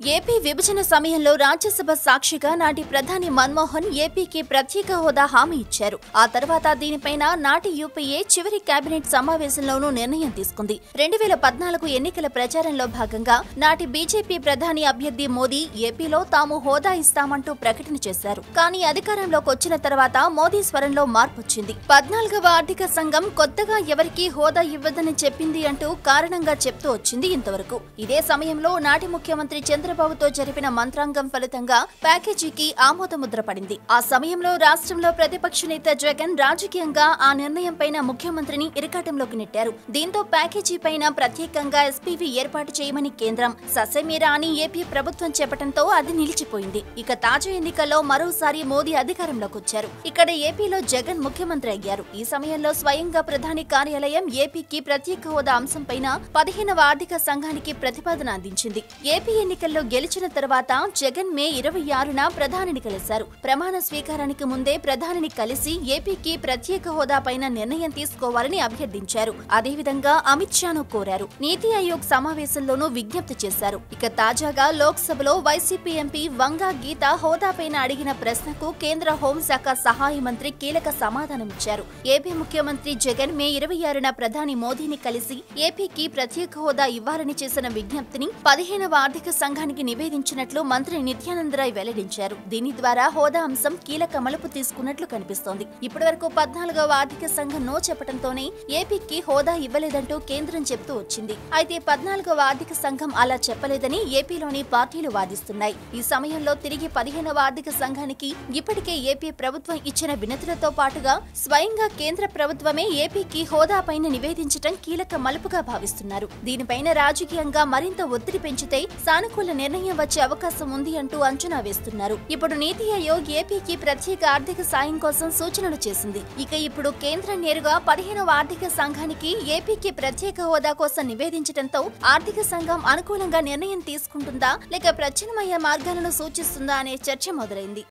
AP విభజన సమయంలో రాజ్యసభ సాక్షిగా నాటి ప్రధాని మన్మోహన్ ఏపీకి ప్రత్యేక హోదా హామీ ఇచ్చారు ఆ తర్వాత దీనిపైన నాటి యూపీఏ చివరి కేబినెట్ సమావేశంలోనూ నిర్ణయం తీసుకుంది రెండు వేల పద్నాలుగు ఎన్నికల ప్రచారంలో భాగంగా నాటి బీజేపీ ప్రధాని అభ్యర్థి మోదీ ఏపీలో తాము హోదా ఇస్తామంటూ ప్రకటన చేశారు కానీ అధికారంలోకి వచ్చిన తర్వాత మోదీ స్వరంలో మార్పు వచ్చింది పద్నాలుగవ ఆర్థిక సంఘం కొత్తగా ఎవరికీ హోదా ఇవ్వదని చెప్పింది అంటూ కారణంగా చెప్తూ వచ్చింది ఇంతవరకు ఇదే సమయంలో నాటి ముఖ్యమంత్రి చంద్రబాబుతో జరిపిన మంత్రాంగం ఫలితంగా ప్యాకేజీకి ఆమోదముద్ర పడింది ఆ సమయంలో రాష్ట్రంలో ప్రతిపక్ష నేత జగన్ రాజకీయంగా ఆ నిర్ణయం పైన ముఖ్యమంత్రిని ఇరకాటంలోకి నెట్టారు దీంతో ప్యాకేజీ పైన ప్రత్యేకంగా ఎస్పీవీ ఏర్పాటు చేయమని కేంద్రం ససెమీరా అని ఏపీ ప్రభుత్వం చెప్పడంతో అది నిలిచిపోయింది ఇక తాజా ఎన్నికల్లో మరోసారి మోదీ అధికారంలోకి వచ్చారు ఇక్కడ ఏపీలో జగన్ ముఖ్యమంత్రి అయ్యారు ఈ సమయంలో స్వయంగా ప్రధాని కార్యాలయం ఏపీకి ప్రత్యేక హోదా అంశంపైన పదిహేనవ ఆర్థిక సంఘానికి ప్రతిపాదన అందించింది ఏపీ ఎన్నికల్లో గెలిచిన తర్వాత జగన్ మే ఇరవై ఆరున ప్రధానిని కలిశారు ప్రమాణ స్వీకారానికి ముందే ప్రధానిని కలిసి ఏపీకి ప్రత్యేక హోదా పైన నిర్ణయం తీసుకోవాలని అభ్యర్థించారు అదేవిధంగా అమిత్ షాను కోరారు నీతి ఆయోగ్ సమావేశంలోనూ విజ్ఞప్తి చేశారు ఇక తాజాగా లోక్సభలో వైసీపీ ఎంపీ వంగా గీత హోదాపైన అడిగిన ప్రశ్నకు కేంద్ర హోంశాఖ సహాయ మంత్రి కీలక సమాధానమిచ్చారు ఏపీ ముఖ్యమంత్రి జగన్ మే ఇరవై ఆరున ప్రధాని మోదీని కలిసి ఏపీకి ప్రత్యేక హోదా ఇవ్వాలని చేసిన విజ్ఞప్తిని పదిహేనవ ఆర్థిక సంఘానికి నివేదించినట్లు మంత్రి నిత్యానందరాయ్ వెల్లడించారు దీని ద్వారా హోదా అంశం కీలక మలుపు తీసుకున్నట్లు కనిపిస్తోంది ఇప్పటివరకు పద్నాలుగవ ఆర్థిక సంఘం నో చెప్పడంతోనే ఏపీకి హోదా ఇవ్వలేదంటూ కేంద్రం చెప్తూ వచ్చింది అయితే పద్నాలుగవ ఆర్థిక సంఘం అలా చెప్పలేదని ఏపీలోని పార్టీలు వాదిస్తున్నాయి ఈ సమయంలో తిరిగి పదిహేనవ ఆర్థిక సంఘానికి ఇప్పటికే ఏపీ ప్రభుత్వం ఇచ్చిన వినతులతో పాటుగా స్వయంగా కేంద్ర ప్రభుత్వమే ఏపీకి హోదా పైన నివేదించడం కీలక మలుపుగా భావిస్తున్నారు దీనిపైన రాజకీయంగా మరింత ఒత్తిడి పెంచితే సానుకూల నిర్ణయం వచ్చే అవకాశం ఉంది అంటూ అంచనా వేస్తున్నారు ఇప్పుడు నీతి ఆయోగ్ ఏపీకి ప్రత్యేక ఆర్థిక సాయం కోసం సూచనలు చేసింది ఇక ఇప్పుడు కేంద్రం నేరుగా పదిహేనవ ఆర్థిక సంఘానికి ఏపీకి ప్రత్యేక హోదా కోసం నివేదించడంతో ఆర్థిక సంఘం అనుకూలంగా నిర్ణయం తీసుకుంటుందా లేక ప్రత్యామ్నాయ మార్గాలను సూచిస్తుందా అనే చర్చ మొదలైంది